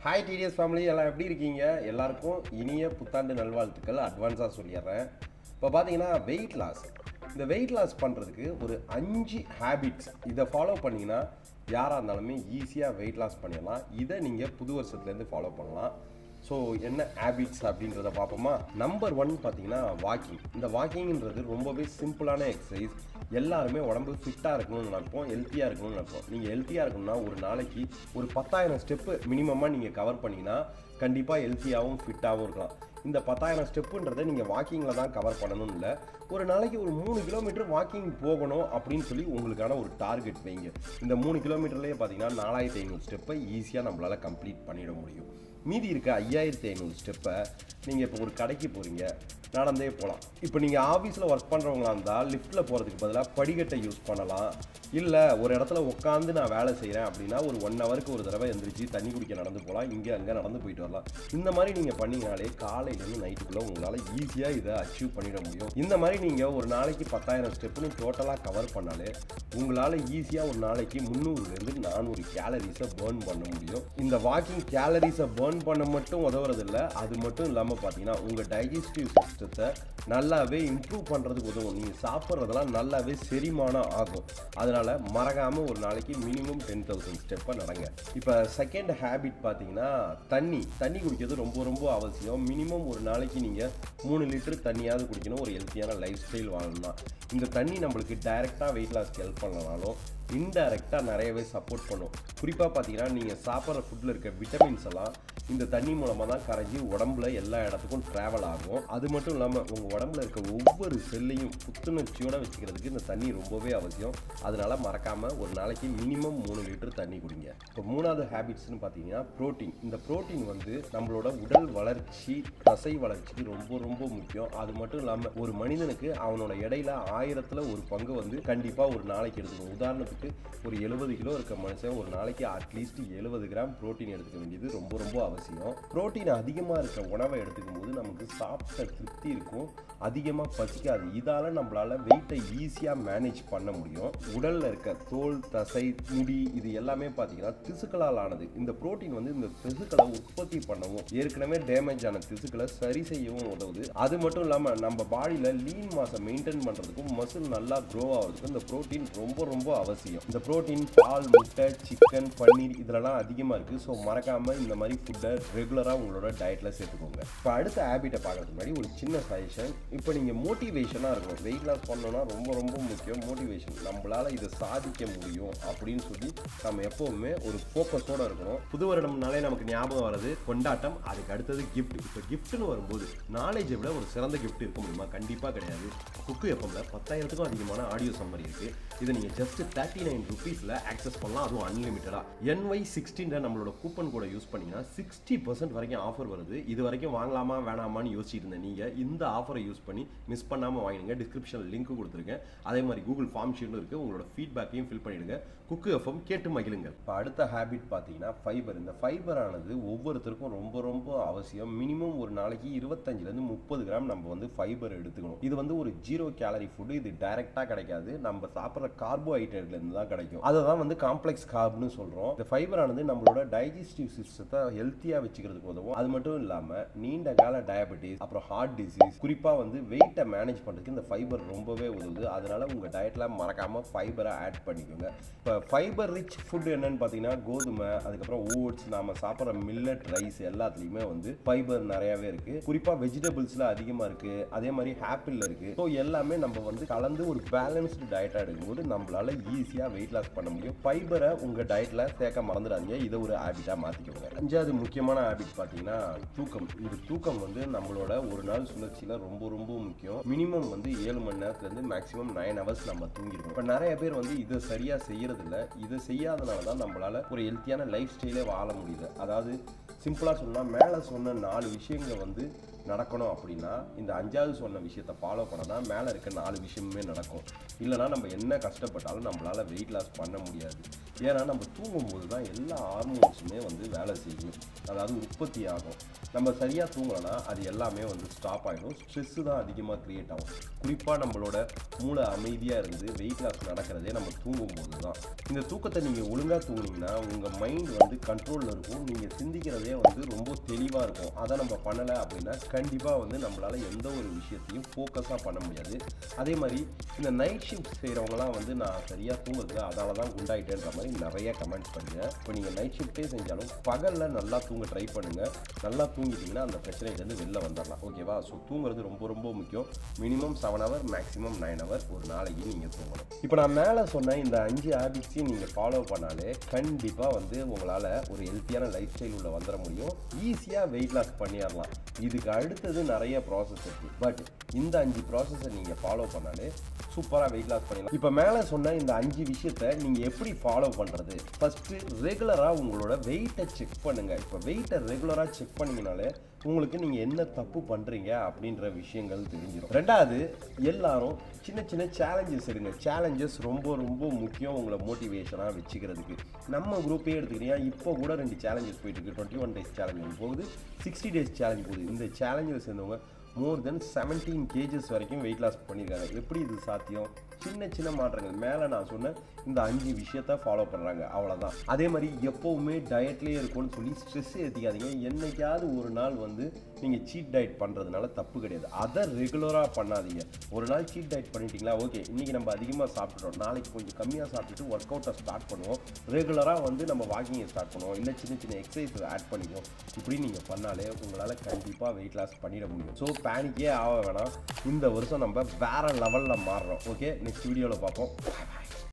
hi TDS family எல்லாம் எப்படி இருக்கீங்க எல்லாருக்கும் இனிய புத்தாண்டு நல்வாழ்த்துக்கள் அட்வான்ஸாக சொல்லிடுறேன் இப்போ பார்த்தீங்கன்னா வெயிட் லாஸ் இந்த வெயிட் லாஸ் பண்ணுறதுக்கு ஒரு அஞ்சு ஹேபிட்ஸ் இதை ஃபாலோ பண்ணிங்கன்னா யாராக இருந்தாலுமே ஈஸியாக வெயிட் லாஸ் பண்ணிடலாம் இதை நீங்கள் புது வருஷத்துலேருந்து ஃபாலோ பண்ணலாம் ஸோ என்ன ஹேபிட்ஸ் அப்படின்றத பார்ப்போமா நம்பர் ஒன் பார்த்தீங்கன்னா வாக்கிங் இந்த வாக்கிங்ன்றது ரொம்பவே சிம்பிளான எக்ஸசைஸ் எல்லாருமே உடம்பு ஃபிட்டாக இருக்கணும்னு நினைப்போம் ஹெல்த்தியாக இருக்கணும்னு நினைப்போம் நீங்கள் ஹெல்த்தியாக இருக்கணும்னா ஒரு நாளைக்கு ஒரு பத்தாயிரம் ஸ்டெப்பு மினிமமாக நீங்கள் கவர் பண்ணிங்கன்னா கண்டிப்பாக ஹெல்த்தியாகவும் ஃபிட்டாகவும் இருக்கலாம் இந்த பத்தாயிரம் ஸ்டெப்புன்றதை நீங்கள் வாக்கிங்கில் தான் கவர் பண்ணணும்னு இல்லை ஒரு நாளைக்கு ஒரு மூணு கிலோமீட்டர் வாக்கிங் போகணும் அப்படின்னு சொல்லி உங்களுக்கான ஒரு டார்கெட் வைங்க இந்த மூணு கிலோமீட்டர்லேயே பார்த்தீங்கன்னா நாலாயிரத்தி ஐநூறு ஸ்டெப்பை ஈஸியாக நம்மளால் கம்ப்ளீட் பண்ணிட முடியும் மீதி இருக்க ஐயாயிரத்தி ஐநூறு ஸ்டெப்பை நீங்கள் இப்போ ஒரு கடைக்கு போகிறீங்க நடந்தே போகலாம் இப்போ நீங்கள் ஆஃபீஸில் ஒர்க் பண்ணுறவங்களா இருந்தால் லிஃப்ட்டில் போகிறதுக்கு பதிலாக படிக்கட்டை யூஸ் பண்ணலாம் இல்லை ஒரு இடத்துல உட்காந்து நான் வேலை செய்கிறேன் அப்படின்னா ஒரு ஒன் ஹவருக்கு ஒரு தடவை எந்திரிச்சு தண்ணி குடிக்க நடந்து போகலாம் இங்கே அங்கே நடந்து போயிட்டு வரலாம் இந்த மாதிரி நீங்கள் பண்ணீங்கனாலே காலையிலேருந்து நைட்டுக்குள்ளே உங்களால் ஈஸியாக இதை அச்சீவ் பண்ணிட முடியும் இந்த மாதிரி நீங்கள் ஒரு நாளைக்கு பத்தாயிரம் ஸ்டெப்புன்னு டோட்டலாக கவர் பண்ணாலே உங்களால் ஈஸியாக ஒரு நாளைக்கு முந்நூறுலேருந்து நானூறு கேலரிஸை பேர்ன் பண்ண முடியும் இந்த வாக்கிங் கேலரிஸை பேர்ன் பண்ண மட்டும் உதவுறதில்ல அது மட்டும் இல்லாமல் பார்த்தீங்கன்னா உங்கள் டைஜஸ்டிவ் சிஸ்டத்தை நல்லாவே இம்ப்ரூவ் பண்ணுறதுக்கு உதவும் நீங்கள் சாப்பிட்றதெல்லாம் நல்லாவே செரிமானம் ஆகும் அதனால் மறக்காமல் ஒரு நாளைக்கு மினிமம் டென் தௌசண்ட் ஸ்டெப்பை நடங்க இப்போ செகண்ட் ஹேபிட் பார்த்தீங்கன்னா தண்ணி தண்ணி குடிக்கிறது ரொம்ப ரொம்ப அவசியம் மினிமம் ஒரு நாளைக்கு நீங்கள் மூணு லிட்டர் தண்ணியாவது குடிக்கணும் ஒரு ஹெல்த்தியான லைஃப் ஸ்டைல் வாழணும்னா இந்த தண்ணி நம்மளுக்கு டைரெக்டாக வெயிட் லாஸ்க்கு ஹெல்ப் பண்ணனாலும் இன்டைரக்டாக நிறையவே சப்போர்ட் பண்ணும் குறிப்பாக பார்த்தீங்கன்னா நீங்கள் சாப்பிட்ற ஃபுட்டில் இருக்க விட்டமின்ஸ் எல்லாம் இந்த தண்ணி மூலமாக தான் கரைஞ்சி உடம்புல எல்லா இடத்துக்கும் ட்ராவல் ஆகும் அது மட்டும் இல்லாமல் உங்கள் உடம்புல இருக்க ஒவ்வொரு செல்லையும் புத்துணர்ச்சியோடு வச்சுக்கிறதுக்கு இந்த தண்ணி ரொம்பவே அவசியம் அதனால் மறக்காமல் ஒரு நாளைக்கு மினிமம் மூணு லிட்டர் தண்ணி குடிங்க இப்போ மூணாவது ஹேபிட்ஸ்னு பார்த்தீங்கன்னா ப்ரோட்டீன் இந்த ப்ரோட்டீன் வந்து நம்மளோட உடல் வளர்ச்சி தசை வளர்ச்சிக்கு ரொம்ப ரொம்ப முக்கியம் அது மட்டும் இல்லாமல் ஒரு மனிதனுக்கு அவனோட எடையில ஆயிரத்தில் ஒரு பங்கு வந்து கண்டிப்பாக ஒரு நாளைக்கு எடுத்துக்கணும் உதாரணத்துக்கு ஒரு எழுபது கிலோ இருக்க மனுஷன் ஒரு நாளைக்கு அட்லீஸ்ட் எழுபது கிராம் ப்ரோட்டீன் எடுத்துக்க வேண்டியது ரொம்ப ரொம்ப அவசியம் ப்ரோட்டீன் அதிகமாக இருக்க உணவை எடுத்துக்கும் போது நமக்கு சாப்பிட்ட திருப்தி இருக்கும் அதிகமாக பசிக்காது இதால் நம்மளால் வெயிட்டை ஈஸியாக மேனேஜ் பண்ண முடியும் உடலில் இருக்க தோல் தசை முடி இது எல்லாமே பார்த்தீங்கன்னா திசுக்களால் ஆனது இந்த ப்ரோட்டீன் வந்து இந்த திசுக்களை உற்பத்தி பண்ணவும் ஏற்கனவே டேமேஜ் ஆன திசுக்களை சரி செய்யவும் உதவுது அது மட்டும் இல்லாமல் நம்ம பாடியில் லீன் மாசை மெயின்டைன் பண்ணுறதுக்கும் மசில் நல்லா க்ரோ ஆகிறதுக்கும் இந்த ப்ரோட்டீன் ரொம்ப ரொம்ப அவசியம் இந்த ப்ரோட்டீன் பால் முட்டை சிக்கன் பன்னீர் இதெல்லாம் அதிகமாக இருக்குது ஸோ மறக்காமல் இந்த மாதிரி ஃபுட்டை ரெகுலராக உங்களோட டயட்டில் சேர்த்துக்கோங்க இப்போ அடுத்த ஹேபிட்டை பார்க்கறதுக்கு முன்னாடி ஒரு சின்ன சஜஷன் இப்போ நீங்கள் மோட்டிவேஷனாக இருக்கணும் வெயிட் லாஸ் பண்ணணும்னா ரொம்ப ரொம்ப முக்கியம் மோட்டிவேஷன் நம்மளால் இதை சாதிக்க முடியும் அப்படின்னு சொல்லி நம்ம எப்போவுமே ஒரு ஃபோக்கஸோடு இருக்கணும் புது வருடம்னாலே நமக்கு ஞாபகம் வர்றது கொண்டாட்டம் அதுக்கு அடுத்தது கிஃப்ட் இப்போ கிஃப்ட்னு வரும்போது நாலேஜை விட ஒரு சிறந்த கிஃப்ட் இருக்க முடியுமா கண்டிப்பாக கிடையாது குக்கு எஃப்எம்ல பத்தாயிரத்துக்கும் அதிகமான ஆடியோ சம்மரி இருக்குது இதை நீங்கள் ஜஸ்ட் தேர்ட்டி நைன் ருபீஸில் ஆக்சஸ் பண்ணலாம் அதுவும் அன்லிமிட்டடாக என்ஒய் சிக்ஸ்டீன் நம்மளோட கூப்பன் கூட யூஸ் பண்ணிங்கன்னா சிக்ஸ்டி பர்சன்ட் வரைக்கும் ஆஃபர் வருது இது வரைக்கும் வாங்கலாமா வேணாமான்னு யோசிச்சுட்டு இருந்தேன் நீங்கள் இந்த ஆஃபரை யூஸ் பண்ணி மிஸ் பண்ணாமல் வாங்கிடுங்க டிஸ்கிரிப்ஷனில் லிங்க் கொடுத்துருக்கேன் அதே மாதிரி கூகுள் ஃபார்ம் ஷீட்டும் இருக்குது உங்களோட ஃபீட்பேக்கையும் ஃபில் பண்ணிடுங்க குக்கு எஃப்எம் கேட்டு மகிழுங்க இப்போ அடுத்த ஹேபிட் பார்த்தீங்கன்னா ஃபைபர் இந்த ஃபைபர் ஆனது ஒவ்வொருத்தருக்கும் ரொம்ப ரொம்ப அவசியம் மினிமம் ஒரு நாளைக்கு இருபத்தஞ்சிலேருந்து முப்பது கிராம் நம்ம வந்து ஃபைபர் எடுத்துக்கணும் இது வந்து ஒரு ஜீரோ கேலரி ஃபுட்டு இது டைரெக்டாக கிடைக்காது நம்ம சாப்பிட்ற கார்போஹைட்ரேட்லேருந்து தான் கிடைக்கும் அதை தான் வந்து காம்ப்ளெக்ஸ் கார்ப்னு சொல்கிறோம் இந்த ஃபைபர் ஆனது நம்மளோட டைஜஸ்டிவ் சிஸ்டத்தை ஹெல்த்தியாக வச்சுக்கிறதுக்கு உதவும் அது மட்டும் இல்லாமல் நீண்ட கால டயபெட்டிஸ் அப்புறம் ஹார்ட் டிசீஸ் குறிப்பாக வந்து வெயிட்டை மேனேஜ் பண்ணுறதுக்கு இந்த ஃபைபர் ரொம்பவே உதவுது அதனால உங்கள் டயட்டில் மறக்காமல் ஃபைபரை ஆட் பண்ணிக்கோங்க இப்போ ஃபைபர் ரிச் ஃபுட் என்னன்னு பார்த்தீங்கன்னா கோதுமை அதுக்கப்புறம் ஓட்ஸ் நாம சாப்பிட்ற மில்லட் ரைஸ் எல்லாத்துலேயுமே வந்து ஃபைபர் நிறையாவே இருக்குது குறிப்பாக வெஜிடபிள்ஸில் அதிகமாக இருக்குது அதே மாதிரி ஆப்பிளில் இருக்குது ஸோ எல்லாமே நம்ம வந்து கலந்து ஒரு பேலன்ஸ்டு டயட்டாக எடுக்கும்போது நம்மளால ஈஸியாக வெயிட் லாஸ் பண்ண முடியும் ஃபைபரை உங்கள் டயட்டில் சேர்க்க மறந்துடாதீங்க இதை ஒரு ஹேபிட்டாக மாற்றிக்கோங்க அஞ்சாவது முக்கியமான ஹேபிட் பார்த்தீங்கன்னா தூக்கம் இந்த தூக்கம் வந்து நம்மளோட ஒரு நாள் சுழற்சியில் ரொம்ப ரொம்ப முக்கியம் மினிமம் வந்து ஏழு மணி நேரத்துலேருந்து மேக்ஸிமம் நைன் ஹவர்ஸ் நம்ம தூங்கிடுவோம் இப்போ நிறைய பேர் வந்து இதை சரியாக செய்யறதில்ல இதை செய்யாதனால தான் நம்மளால் ஒரு ஹெல்த்தியான லைஃப் ஸ்டைலே வாழ முடியுது அதாவது சிம்பிளாக சொன்னால் மேலே சொன்ன நாலு விஷயங்களை வந்து நடக்கணும் அப்படின்னா இந்த அஞ்சாவது சொன்ன விஷயத்தை ஃபாலோ பண்ணனா மேலே இருக்க நாலு விஷயமுமே நடக்கும் இல்லைனா நம்ம என்ன கஷ்டப்பட்டாலும் நம்மளால் வெயிட் லாஸ் பண்ண முடியாது ஏன்னா நம்ம தூங்கும்போது தான் எல்லா ஹார்மோன்ஸுமே வந்து வேலை செய்யும் அதாவது உற்பத்தி ஆகும் நம்ம சரியாக தூங்கலைன்னா அது எல்லாமே வந்து ஸ்டாப் ஆகிடும் ஸ்ட்ரெஸ்ஸு தான் அதிகமாக க்ரியேட் ஆகும் குறிப்பாக நம்மளோட மூளை அமைதியாக இருந்து வெயிட் லாஸ் நடக்கிறதே நம்ம தூங்கும்போது தான் இந்த தூக்கத்தை நீங்கள் ஒழுங்காக தூங்குனீங்கன்னா உங்கள் மைண்ட் வந்து கண்ட்ரோலில் இருக்கும் நீங்கள் சிந்திக்கிறதே வந்து ரொம்ப தெளிவாக இருக்கும் அதை நம்ம பண்ணலை அப்படின்னா கண்டிப்பாக வந்து நம்மளால் எந்த ஒரு விஷயத்தையும் ஃபோக்கஸாக பண்ண முடியாது அதே மாதிரி இந்த நைட் ஷிஃப்ட் செய்கிறவங்களாம் வந்து நான் சரியாக தூங்குறதுல அதால தான் குண்டாயிட்டேன்ற மாதிரி நிறைய கமெண்ட்ஸ் பண்ணுங்க இப்போ நீங்கள் நைட் ஷிஃப்ட்டே செஞ்சாலும் பகலில் நல்லா தூங்க ட்ரை பண்ணுங்கள் நல்லா தூங்கிட்டீங்கன்னா அந்த பிரச்சனையிலேருந்து வெளில வந்துடலாம் ஓகேவா ஸோ தூங்குறது ரொம்ப ரொம்ப முக்கியம் minimum seven hour maximum nine hour ஒரு நாளைக்கு நீங்கள் தூங்கணும் இப்போ நான் மேலே சொன்ன இந்த அஞ்சு ஹேபிட்ஸையும் நீங்கள் ஃபாலோ பண்ணாலே கண்டிப்பாக வந்து உங்களால் ஒரு ஹெல்த்தியான லைஃப் ஸ்டைல் உள்ள வந்துட முடியும் ஈஸியாக வெயிட் லாஸ் பண்ணிடலாம் இதுக்கு அடுத்தது நிறைய ப்ராசஸ் இருக்குது பட் இந்த அஞ்சு ப்ராசஸை நீங்கள் ஃபாலோ பண்ணாலே சூப்பராக வெயிட் லாஸ் பண்ணிடலாம் இப்போ மேலே சொன்ன இந்த அஞ்சு விஷயத்தை நீங்கள் எப்படி ஃபாலோ பண்ணுறது ஃபஸ்ட்டு ரெகுலராக உங்களோட வெயிட்டை செக் பண்ணுங்கள் இப்போ வெயிட்டை ரெகுலராக செக் பண்ணிங்கனாலே உங்களுக்கு நீங்கள் என்ன தப்பு பண்ணுறீங்க அப்படின்ற விஷயங்கள் தெரிஞ்சிடும் ரெண்டாவது எல்லாரும் சின்ன சின்ன சேலஞ்சஸ் எடுங்க சேலஞ்சஸ் ரொம்ப ரொம்ப முக்கியம் உங்களை மோட்டிவேஷனாக வச்சுக்கிறதுக்கு நம்ம குரூப்பே எடுத்துக்கிட்டீங்கன்னா இப்போ கூட ரெண்டு சேலஞ்சஸ் போயிட்டு இருக்கு டுவெண்ட்டி ஒன் டேஸ் சேலஞ்ச் போகுது சிக்ஸ்டி டேஸ் சேலஞ்ச் போகுது இந்த சேலஞ்சில் சேர்ந்தவங்க மோர் தென் செவன்டீன் கேஜஸ் வரைக்கும் வெயிட் லாஸ் பண்ணியிருக்காங்க எப்படி இது சாத்தியம் சின்ன சின்ன மாற்றங்கள் மேலே நான் சொன்ன இந்த அஞ்சு விஷயத்த ஃபாலோ பண்ணுறாங்க அவ்வளோதான் அதே மாதிரி எப்போவுமே டயட்லேயே இருக்கும்னு சொல்லி ஸ்ட்ரெஸ் ஏற்றிக்காதீங்க என்னைக்காவது ஒரு நாள் வந்து நீங்கள் சீட் டயட் பண்ணுறதுனால தப்பு கிடையாது அதை ரெகுலராக பண்ணாதீங்க ஒரு நாள் சீட் டயட் பண்ணிட்டீங்களா ஓகே இன்றைக்கி நம்ம அதிகமாக சாப்பிட்டுட்டோம் நாளைக்கு கொஞ்சம் கம்மியாக சாப்பிட்டுட்டு ஒர்க் அவுட்டை ஸ்டார்ட் பண்ணுவோம் ரெகுலராக வந்து நம்ம வாக்கிங்கை ஸ்டார்ட் பண்ணுவோம் இல்லை சின்ன சின்ன எக்ஸசைஸ் ஆட் பண்ணிக்குவோம் இப்படி நீங்கள் பண்ணாலே உங்களால் கண்டிப்பாக வெயிட் லாஸ் பண்ணிட முடியும் ஸோ பேனிக்கே ஆக வேணாம் இந்த வருஷம் நம்ம வேறு லெவலில் மாறுறோம் ஓகே நெக்ஸ்ட் வீடியோவில் பார்ப்போம்